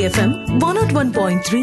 FM one naught one point three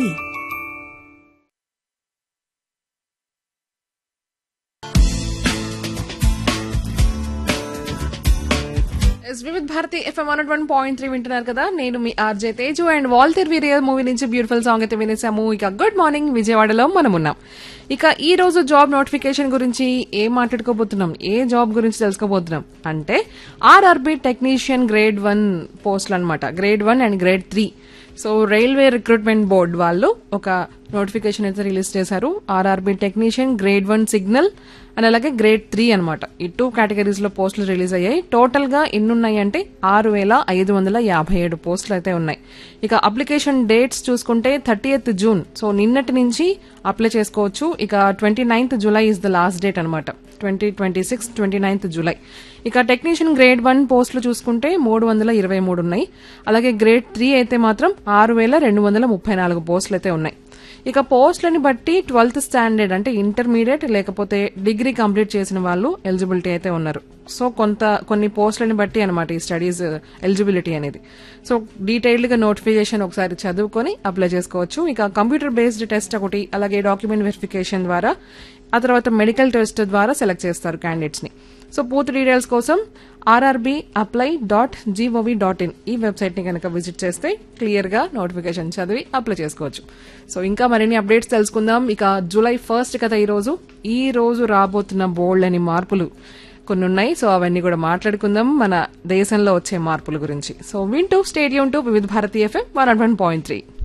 S Vividh Bharati FM one one point three వింటున్నారు కదా నేను మీ RJ Teju and Waltair Veerayya movie నుంచి బ్యూటిఫుల్ సాంగ్ అయితే వినేసాము ఇక గుడ్ మార్నింగ్ విజయవాడలో మనం ఉన్నాం ఇక ఈ రోజు జాబ్ నోటిఫికేషన్ గురించి ఏం మాట్లాడుకోబోతున్నాం ఏ జాబ్ గురించి తెలుసుకోబోతున్నాం అంటే ఆర్ఆర్బి టెక్నీషియన్ గ్రేడ్ వన్ పోస్టులు అనమాట grade one and grade three so railway recruitment board వాళ్ళు ఒక నోటిఫికేషన్ అయితే రిలీజ్ చేశారు RRB technician grade one signal and అలాగే గ్రేడ్ త్రీ అనమాట ఈ టూ కేటగిరీస్ లో పోస్టులు రిలీజ్ అయ్యాయి టోటల్ గా ఎన్ని ఉన్నాయి అంటే ఆరు వేల ఐదు వందల యాభై ఏడు పోస్టులు అయితే ఉన్నాయి ఇక అప్లికేషన్ డేట్స్ చూసుకుంటే థర్టీఎత్ జూన్ సో నిన్నటి నుంచి అప్లై చేసుకోవచ్చు ఇక twenty ninth July is the last date అనమాట twenty twenty six twenty ninth July ఇక టెక్నీషియన్ గ్రేడ్ వన్ పోస్టులు చూసుకుంటే మూడు వందల ఇరవై మూడు ఉన్నాయి అలాగే గ్రేడ్ త్రీ అయితే మాత్రం ఆరు వేల రెండు వందల ముప్పై నాలుగు పోస్టులు అయితే ఉన్నాయి ఇక పోస్టులని బట్టి ట్వెల్త్ స్టాండర్డ్ అంటే ఇంటర్మీడియట్ లేకపోతే డిగ్రీ కంప్లీట్ చేసిన వాళ్ళు ఎలిజిబిలిటీ అయితే ఉన్నారు సో కొంత కొన్ని పోస్టులని బట్టి అనమాట ఈ స్టడీస్ ఎలిజిబిలిటీ అనేది సో డీటెయిల్డ్ గా నోటిఫికేషన్ ఒకసారి చదువుకొని అప్లై చేసుకోవచ్చు ఇక కంప్యూటర్ బేస్డ్ టెస్ట్ ఒకటి అలాగే డాక్యుమెంట్ వెరిఫికేషన్ ద్వారా ఆ తర్వాత మెడికల్ టెస్ట్ ద్వారా సెలెక్ట్ చేస్తారు క్యాండిడేట్స్ ని సో పూర్తి డీటెయిల్స్ కోసం RRB apply dot G O V dot in ఈ వెబ్సైట్ ని కనుక విజిట్ చేస్తే క్లియర్ గా నోటిఫికేషన్ చదివి అప్లై చేసుకోవచ్చు సో ఇంకా మరిన్ని అప్డేట్స్ తెలుసుకుందాం ఇక జూలై ఫస్ట్ కదా ఈ రోజు ఈ రోజు రాబోతున్న బోల్డ్ అని మార్పులు కొన్ని ఉన్నాయి సో అవన్నీ కూడా మాట్లాడుకుందాం మన దేశంలో వచ్చే మార్పుల గురించి సో వింటూ stay tuned to Vividh Bharati FM one one point three